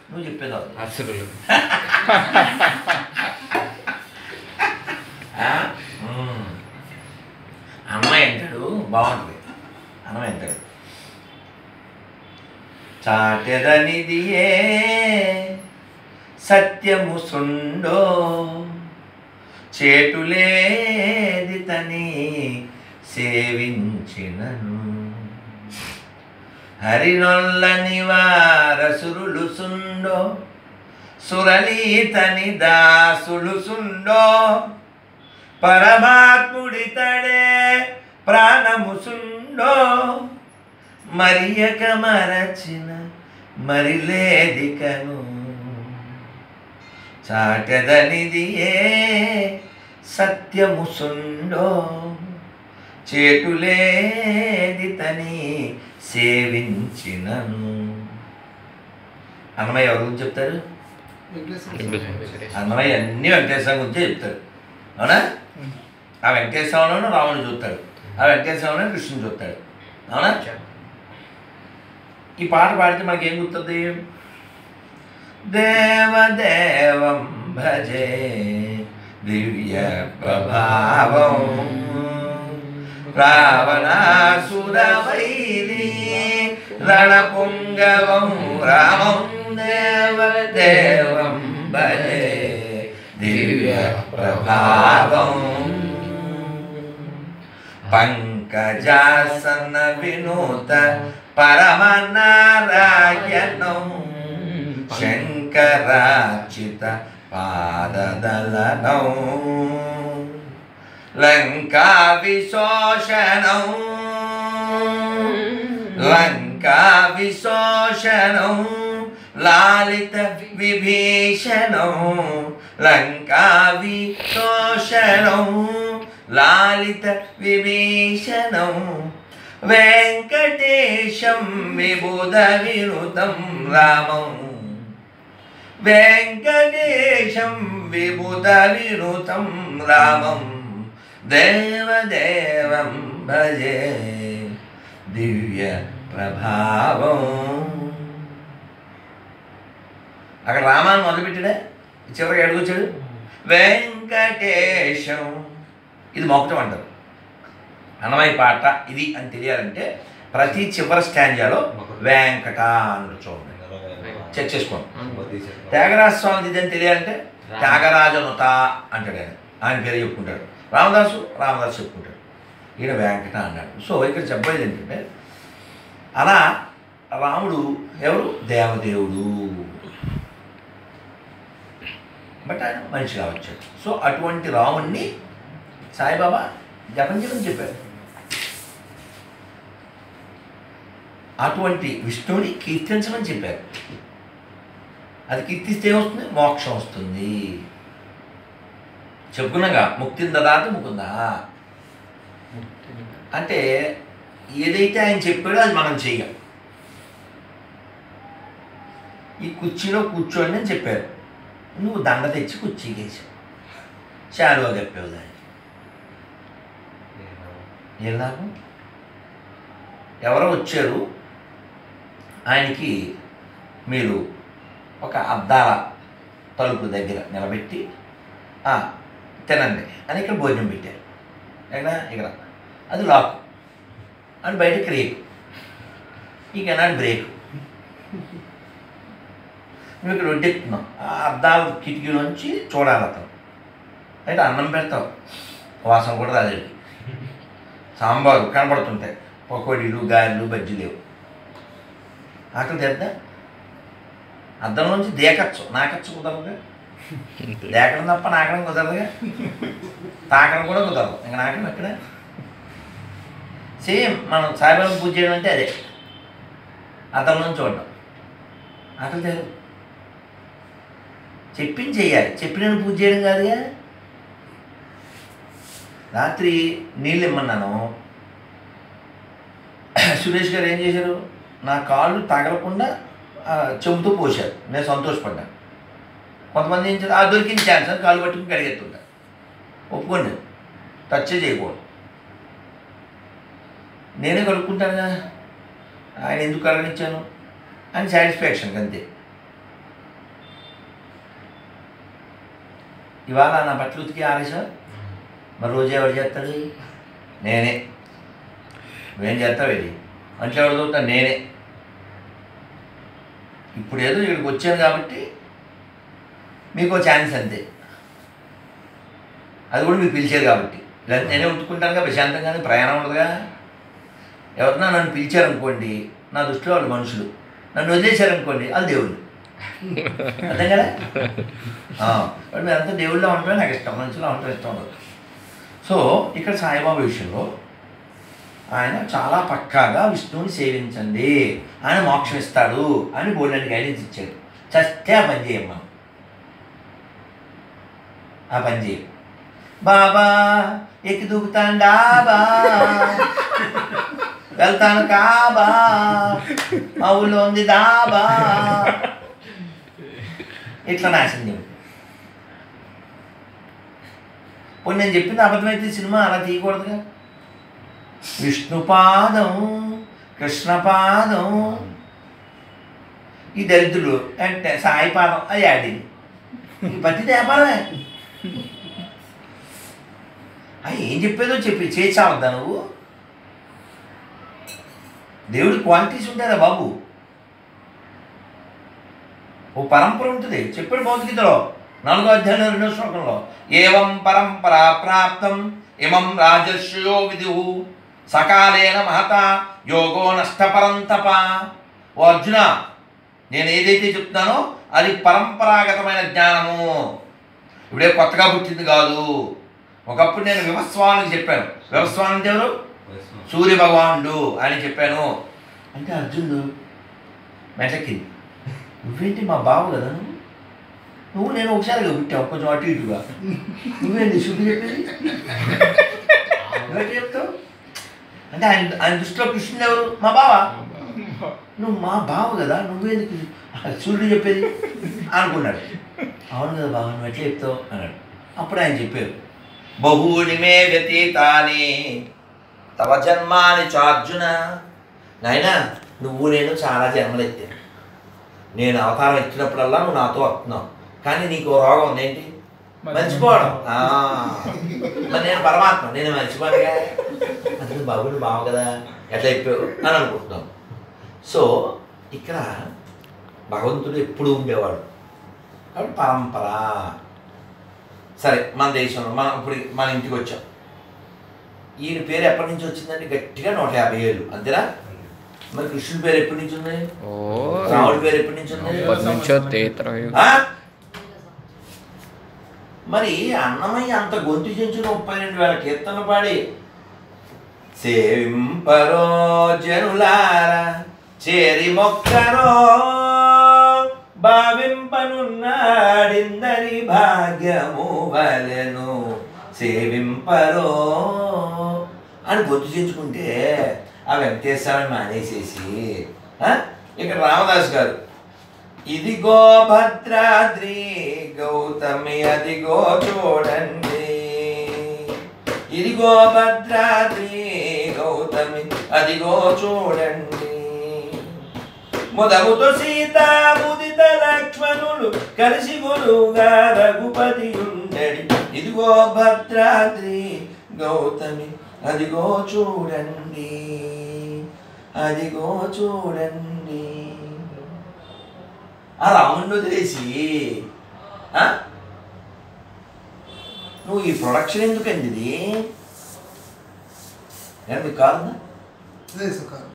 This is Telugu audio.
నువ్వు చెప్పేది అవుతుంది అసురులు ఆ? ఉమ్. అన్నమయ్య అంటాడు బాగుంటుంది అన్నమయ్య అంటాడు చాటెదనిదియే సత్యము సుండో చేటులేది తని సేవించినను హరినొల్లని వారసురులు సుండో సురలీతని దాసులు సుండో పరమాత్ముడితడే ప్రాణము సుండో మరియక మరచిన మరిలేదికను చాటెదనిదియే సత్యము సుండో చేటులేది తని సేవించినను అన్నమయ్య ఎవరి గురించి చెప్తారు అన్నమయ్య అన్ని వెంకటేశ్వరం గురించే చెప్తాడు అవునా ఆ వెంకటేశ్వరంలోనే రాముడు చూస్తాడు ఆ వెంకటేశ్వరంలోనే కృష్ణుడు చూస్తాడు అవునా ఈ పాట పాడితే మనకేం గుర్తుంది దేవదేవం భజే దివ్య ప్రభావం రావణాసురవైరి రణపుంగవం రామం దేవదేవం భజే దివ్య ప్రభావం పంకజాసన వినూత పరమనారాయణం శంకరాచిత పాదదలనం లంకా విశోషణం లంకా విశోషణం లాలిత విభీషణం లంకా విశోషణం లాలిత విభీషణం వెంకటేశం విబుధ వినుతం రామం వెంకటేశం విబుధ వినుతం రామం దేవదేవం భజే దివ్య ప్రభావం అక్కడ రామాన్ని మొదలుపెట్టాడే చివరికి అడుగుచ్చాడు వెంకటేశం ఇది మొక్కటం అంటారు అన్నమయ్య పాట ఇది అని తెలియాలంటే ప్రతి చివరి స్టాంజాలో వెంకట అని చూడండి చెక్ చేసుకోండి త్యాగరాజ స్వామి ఇది అని తెలియాలంటే త్యాగరాజనుత అంటాడు ఆయన ఆయన పేరు చెప్పుకుంటాడు రామదాసు రామదాసు చెప్పుకుంటాడు ఈయన వెంకట అన్నాడు సో ఇక్కడ చెప్పేది ఏంటంటే అలా రాముడు ఎవరు దేవదేవుడు బట్ ఆయన మనిషిగా వచ్చాడు సో అటువంటి రాముణ్ణి సాయిబాబా జపం చేయమని చెప్పారు అటువంటి విష్ణువుని కీర్తించమని చెప్పారు అది కీర్తిస్తే ఏమొస్తుంది మోక్షం వస్తుంది చెప్పుకున్నాగా ముక్తిని దదాత ముకుందా అంటే ఏదైతే ఆయన చెప్పాడో అది మనం చెయ్యం ఈ కుర్చీలో కూర్చోండి అని చెప్పారు నువ్వు దండ తెచ్చి కుర్చీకేసావు శాలువా కప్పావు దాన్ని ఏం లాభం ఎవరో వచ్చారు ఆయనకి మీరు ఒక అద్దాల తలుపు దగ్గర నిలబెట్టి "ఆ, తినండి అని ఇక్కడ భోజనం పెట్టారు ఎక్కడ ఇక్కడ అది లాక్ అని బయట క్రేక్ ఈ కెనాట్ బ్రేక్ నువ్వు ఇక్కడ వడ్డెక్కుతున్నావు ఆ అద్దాల కిటికీలోంచి చూడాలి అతను అయితే అన్నం పెడతావు వాసన కూడా రాలేదు సాంబారు కనబడుతుంటాయి పకోడీలు గారెలు బజ్జీలేవు ఆకలి తెద్దా అద్దంలోంచి దేకచ్చు నాకచ్చు కుదరదుగా దేకడం తప్ప నాకడం కుదరదుగా తాకడం కూడా కుదరదు ఇంకా నాకడం ఎక్కడ సేమ్ మనం సాయిబాబా పూజ చేయడం అంటే అదే అద్దంలోంచి చూడడం ఆకలి తెరదు చెప్పింది చెయ్యాలి చెప్పిన పూజ చేయడం కాదుగా రాత్రి నీళ్ళు ఇమ్మన్నాను సురేష్ గారు ఏం చేశారు నా కాళ్ళు తగలకుండా ఆ, చెంబుతో పోశారు నేను సంతోషపడ్డాను కొంతమంది ఏం చేస్తారు ఆ దొరికిన ఛాన్స్ అని కాళ్ళు పట్టుకుని కడిగెత్తుంటారు ఒప్పుకోండి టచ్ చేయకూడదు నేనే కడుక్కుంటాను కదా ఆయన ఎందుకు కడగనిచ్చాను అని సాటిస్ఫాక్షన్ అంతే ఇవాళ నా బట్టలు ఉతికి ఆరేసా మరి రోజు ఎవరు చేస్తాడు నేనే నువ్వేం చేస్తావు ఇది మంచి ఎవరు చూస్తా నేనే ఇప్పుడు ఏదో ఇక్కడికి వచ్చాను కాబట్టి మీకు ఛాన్స్ అంతే అది కూడా మీకు పిలిచారు కాబట్టి ఇలా నేనే ఉట్టుకుంటానుగా ప్రశాంతంగానే ప్రయాణం ఉండదుగా ఎవరన్నా నన్ను పిలిచారనుకోండి నా దృష్టిలో వాళ్ళు మనుషులు నన్ను వదిలేశారనుకోండి వాళ్ళు దేవుళ్ళు అర్థం కదా ఆ, వాడు మీరు అంతా దేవుళ్ళ ఉండటమే నాకు ఇష్టం మనుషులు ఉండటం ఇష్టం ఉండదు సో ఇక్కడ సాయిబాబా విషయంలో ఆయన చాలా పక్కాగా విష్ణువుని సేవించండి ఆయన మోక్షం ఇస్తాడు అని బోల్డని గైడెన్స్ ఇచ్చాడు చస్తే ఆ పని చేయం మనం ఆ పని చేయం బాబా ఎక్కి దూకుతాను డాబా వెళ్తాను కాబా మా ఊళ్ళో ఉంది దాబా ఇట్లా నాశనం చేయండి పోనీ నేను చెప్పింది అబద్ధమైతే సినిమా అలా తీయకూడదుగా విష్ణుపాదం కృష్ణపాదం ఈ దరిద్రులు అంటే సాయిపాదం అది యాడింది ఈ పత్తి వ్యాపారమే అది ఏం చెప్పేదో చెప్పి చేసావద్దా నువ్వు దేవుడి క్వాలిటీస్ ఉంటారా బాబు ఓ పరంపర ఉంటుంది చెప్పాడు భౌతికతలో నాలుగో అధ్యాయంలో రెండో శ్లోకంలో ఏవం పరంపర ప్రాప్తం ఇమం రాజర్షయో విదు సకాలేన మహత యోగో నష్టపరంతప ఓ అర్జున నేను ఏదైతే చెప్తున్నానో అది పరంపరాగతమైన జ్ఞానము ఇప్పుడే కొత్తగా పుట్టింది కాదు ఒకప్పుడు నేను వివస్వానికి చెప్పాను వివస్వాన్ అంటే ఎవరు సూర్య భగవానుడు అని చెప్పాను అంటే అర్జునుడు మెటకింది నువ్వేంటి మా బావ కదా నువ్వు నువ్వు నేను ఒకసారిగా పుట్టావు కొంచెం అటు ఇటుగా నువ్వేంటి శుద్ధి చెప్పేది నువ్వేంటి చెప్తావు అంటే ఆయన ఆయన దృష్టిలో కృష్ణుడు ఎవరు మా బావ నువ్వు మా బావ కదా నువ్వేందుకు సూర్యుడు చెప్పేది అనుకున్నాడు అవును కదా బావ నువ్వు ఎట్లా చెప్తావు అన్నాడు అప్పుడు ఆయన చెప్పారు బహూని మే వ్యతీతాని తవ జన్మాని చార్జున నాయనా నువ్వు నేను చాలా జన్మలు ఎత్తాను నేను అవతారం ఎత్తినప్పుడల్లా నువ్వు నాతో వస్తున్నావు కానీ నీకు ఓ రోగం ఉంది ఏంటి మర్చిపోవడం ఆ, మరి నేను పరమాత్మ నేను మర్చిపోనుగా అందుకు బాబు నువ్వు బావ కదా ఎట్లా చెప్పావు అని అనుకుంటున్నాం సో ఇక్కడ భగవంతుడు ఎప్పుడు ఉండేవాడు కాబట్టి పరంపర సరే మన దేశంలో మనం ఇప్పుడు మన ఇంటికి వచ్చాం ఈయన పేరు ఎప్పటి నుంచి వచ్చిందండి గట్టిగా నూట యాభై ఏళ్ళు అంతేనా మరి కృష్ణుడి పేరు ఎప్పటి నుంచి ఉంది ఓ రాముడి పేరు ఎప్పటి నుంచి ఉంది ఎప్పటి నుంచో తేత్రయు ఆ? మరి అన్నమయ్య అంత గొంతు చెంచిన ముప్పై రెండు వేల కీర్తనలు పాడి సేవింపరో జనులారా చేరి మొక్కరో భావింపనున్నాడిందని భాగ్యము వలెను సేవింపరో అని గొంతు చేయించుకుంటే ఆ వెంకటేశ్వరాన్ని మానేసేసి ఆ? ఇక్కడ రామదాస్ గారు ఇదిగో భద్రాద్రి గౌతమి అదిగో చూడండి ఇదిగో భద్రాద్రి గౌతమి అదిగో చూడండి ముదముతో సీత ముదిత లక్ష్మణులు కలిసి గురువుగా రఘుపతి ఉండడి ఇదిగో భద్రాద్రి గౌతమి అదిగో చూడండి అదిగో చూడండి ఆ రాముడిని వదిలేసి ఆ? నువ్వు ఈ ప్రొడక్షన్ ఎందుకండి ఇది ఏం మీకు కాదు లేదు సార్